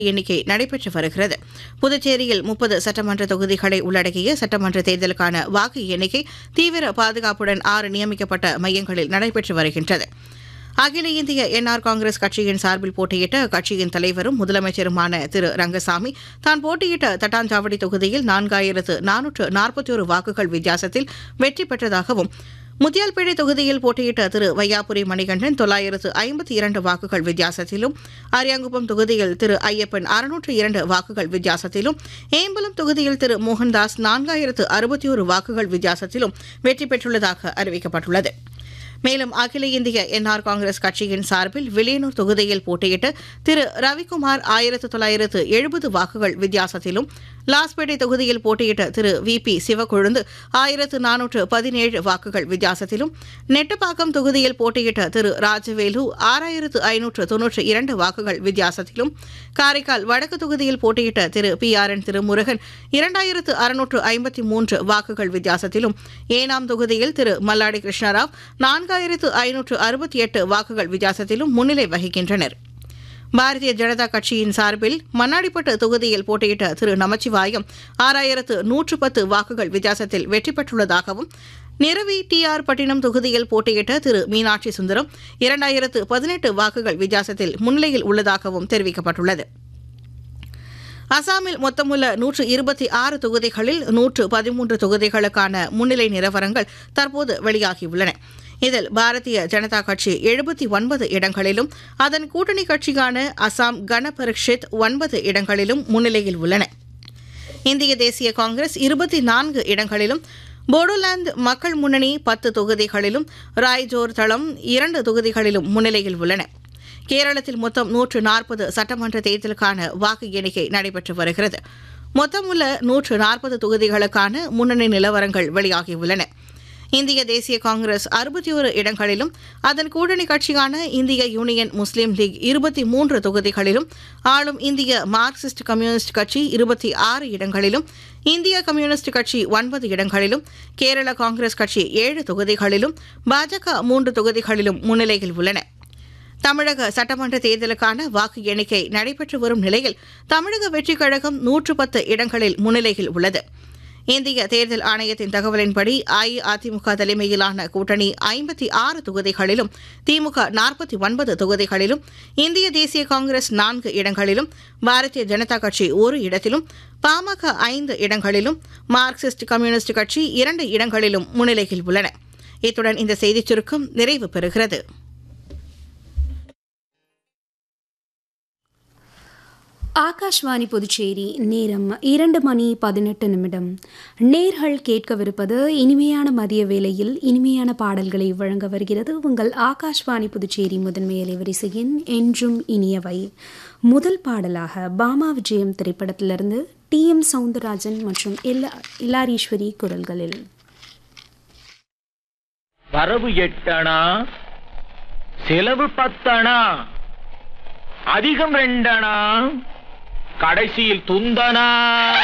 எண்ணிக்கை நடைபெற்று வருகிறது புதுச்சேரியில் முப்பது சட்டமன்ற தொகுதிகளை உள்ளடக்கிய சட்டமன்ற தேர்தலுக்கான வாக்கு எண்ணிக்கை தீவிர பாதுகாப்புடன் ஆறு நியமிக்கப்பட்ட மையங்களில் நடைபெற்று வருகின்றது அகில இந்திய என்ஆர் காங்கிரஸ் கட்சியின் சார்பில் போட்டியிட்ட அக்கட்சியின் தலைவரும் முதலமைச்சருமான திரு ரங்கசாமி தான் போட்டியிட்ட தட்டாஞ்சாவடி தொகுதியில் நான்காயிரத்து நானூற்று நாற்பத்தி ஒரு வாக்குகள் வித்தியாசத்தில் வெற்றி பெற்றதாகவும் முத்தியால்பேட்டை தொகுதியில் போட்டியிட்ட திரு வையாபுரி மணிகண்டன் தொள்ளாயிரத்து ஐம்பத்தி இரண்டு வாக்குகள் வித்தியாசத்திலும் அரியாங்குப்பம் தொகுதியில் திரு ஐயப்பன் அறுநூற்று இரண்டு வாக்குகள் வித்தியாசத்திலும் ஏம்பலம் தொகுதியில் திரு மோகன்தாஸ் நான்காயிரத்து அறுபத்தி ஒரு வாக்குகள் வித்தியாசத்திலும் வெற்றி பெற்றுள்ளதாக அறிவிக்கப்பட்டுள்ளது மேலும் அகில இந்திய என்ஆர் காங்கிரஸ் கட்சியின் சார்பில் வில்லியனூர் தொகுதியில் போட்டியிட்ட திரு ரவிக்குமார் ஆயிரத்து தொள்ளாயிரத்து எழுபது வாக்குகள் வித்தியாசத்திலும் லாஸ்பேட்டை தொகுதியில் போட்டியிட்ட திரு வி பி சிவக்கொழுந்து ஆயிரத்து நானூற்று பதினேழு வாக்குகள் வித்தியாசத்திலும் நெட்டப்பாக்கம் தொகுதியில் போட்டியிட்ட திரு ராஜவேலு ஆறாயிரத்து ஐநூற்று தொன்னூற்று இரண்டு வாக்குகள் வித்தியாசத்திலும் காரைக்கால் வடக்கு தொகுதியில் போட்டியிட்ட Thiru P R N Thirumurugan இரண்டாயிரத்து அறுநூற்று ஐம்பத்தி மூன்று வாக்குகள் வித்தியாசத்திலும் ஏனாம் தொகுதியில் திரு மல்லாடி கிருஷ்ணராவ் நான்காயிரத்து ஐநூற்று அறுபத்தி எட்டு வாக்குகள் வித்தியாசத்திலும் முன்னிலை வகிக்கின்றனர் பாரதிய ஜனதா கட்சியின் சார்பில் மண்ணாடிப்பட்டு தொகுதியில் போட்டியிட்ட திரு நமச்சிவாயம் ஆறாயிரத்து நூற்று பத்து வாக்குகள் வித்தியாசத்தில் வெற்றி பெற்றுள்ளதாகவும் நிரவி டி ஆர் பட்டினம் தொகுதியில் போட்டியிட்ட திரு மீனாட்சி சுந்தரம் இரண்டாயிரத்து பதினெட்டு வாக்குகள் வித்தியாசத்தில் முன்னிலையில் உள்ளதாகவும் தெரிவிக்கப்பட்டுள்ளது அசாமில் மொத்தமுள்ள நூற்று இருபத்தி ஆறு தொகுதிகளில் நூற்று பதிமூன்று தொகுதிகளுக்கான முன்னிலை நிலவரங்கள் தற்போது வெளியாகியுள்ளன இதில் பாரதிய ஜனதா கட்சி எழுபத்தி ஒன்பது இடங்களிலும் அதன் கூட்டணி கட்சியான அசாம் கன பரிஷத் ஒன்பது இடங்களிலும் முன்னிலையில் உள்ளன இந்திய தேசிய காங்கிரஸ் இருபத்தி நான்கு இடங்களிலும் போடோலாந்து மக்கள் முன்னணி பத்து தொகுதிகளிலும் ராய்ஜோர் தளம் இரண்டு தொகுதிகளிலும் முன்னிலையில் உள்ளன கேரளத்தில் மொத்தம் நூற்று நாற்பது சட்டமன்ற தேர்தலுக்கான வாக்கு எண்ணிக்கை நடைபெற்று வருகிறது மொத்தமுள்ள நூற்று நாற்பது தொகுதிகளுக்கான முன்னணி நிலவரங்கள் வெளியாகியுள்ளன இந்திய தேசிய காங்கிரஸ் அறுபத்தி ஒரு இடங்களிலும் அதன் கூட்டணி கட்சியான இந்திய யூனியன் முஸ்லீம் லீக் இருபத்தி மூன்று தொகுதிகளிலும் ஆளும் இந்திய மார்க்சிஸ்ட் கம்யூனிஸ்ட் கட்சி இருபத்தி ஆறு இடங்களிலும் இந்திய கம்யூனிஸ்ட் கட்சி ஒன்பது இடங்களிலும் கேரள காங்கிரஸ் கட்சி ஏழு தொகுதிகளிலும் பாஜக மூன்று தொகுதிகளிலும் முன்னிலையில் உள்ளன தமிழக சட்டமன்ற தேர்தலுக்கான வாக்கு எண்ணிக்கை நடைபெற்று வரும் நிலையில் தமிழக வெற்றிக் கழகம் நூற்று பத்து இடங்களில் முன்னிலையில் உள்ளது இந்திய தேர்தல் ஆணையத்தின் தகவலின்படி அஇஅதிமுக தலைமையிலான கூட்டணி ஐம்பத்தி ஆறு தொகுதிகளிலும் திமுக நாற்பத்தி ஒன்பது தொகுதிகளிலும் இந்திய தேசிய காங்கிரஸ் நான்கு இடங்களிலும் பாரதிய ஜனதா கட்சி ஒரு இடத்திலும் பாமக ஐந்து இடங்களிலும் மார்க்சிஸ்ட் கம்யூனிஸ்ட் கட்சி இரண்டு இடங்களிலும் முன்னிலையில் உள்ளன இத்துடன் இந்த செய்திச் சுருக்கம் நிறைவு பெறுகிறது ஆகாஷ்வாணி புதுச்சேரி நேரம் இரண்டு மணி பதினெட்டு நிமிடம் நேர்கள் கேட்கவிருப்பது இனிமையான மதிய வேளையில் இனிமையான பாடல்களை வழங்க வருகிறது உங்கள் ஆகாஷ்வாணி புதுச்சேரி முதன்மை அலைவரிசையின் என்றும் இனியவை முதல் பாடலாக பாமா விஜயம் திரைப்படத்திலிருந்து டி எம் சவுந்தரராஜன் மற்றும் எல்லா இல்லாரீஸ்வரி குரல்களில் வரவு எட்டணா செலவு பத்தணா அதிகம் ரெண்டணா கடைசியில் துந்தனா